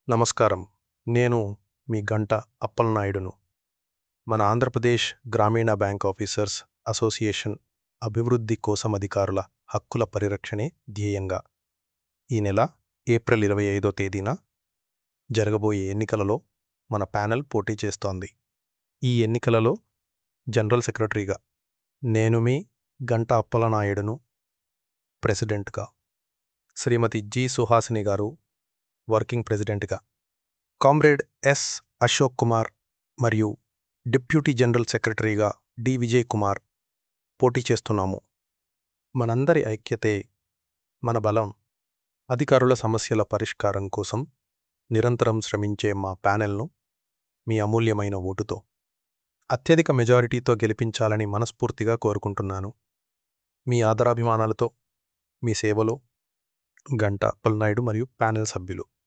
నమస్కారం నేను మీ గంట అప్పలనాయుడును మన ఆంధ్రప్రదేశ్ గ్రామీణ బ్యాంక్ ఆఫీసర్స్ అసోసియేషన్ అభివృద్ధి కోసం అధికారుల హక్కుల పరిరక్షణే ధ్యేయంగా ఈ నెల ఏప్రిల్ ఇరవై ఐదో తేదీన జరగబోయే ఎన్నికలలో మన ప్యానెల్ పోటీ చేస్తోంది ఈ ఎన్నికలలో జనరల్ సెక్రటరీగా నేను మీ గంట అప్పలనాయుడును ప్రెసిడెంట్గా శ్రీమతి జి సుహాసిని గారు వర్కింగ్ ప్రెసిడెంట్గా కామ్రేడ్ ఎస్ అశోక్ కుమార్ మరియు డిప్యూటీ జనరల్ సెక్రటరీగా డి విజయ్ కుమార్ పోటీ చేస్తున్నాము మనందరి ఐక్యతే మన బలం అధికారుల సమస్యల పరిష్కారం కోసం నిరంతరం శ్రమించే మా ప్యానెల్ను మీ అమూల్యమైన ఓటుతో అత్యధిక మెజారిటీతో గెలిపించాలని మనస్ఫూర్తిగా కోరుకుంటున్నాను మీ ఆదరాభిమానాలతో మీ సేవలో గంట అప్పలనాయుడు మరియు ప్యానెల్ సభ్యులు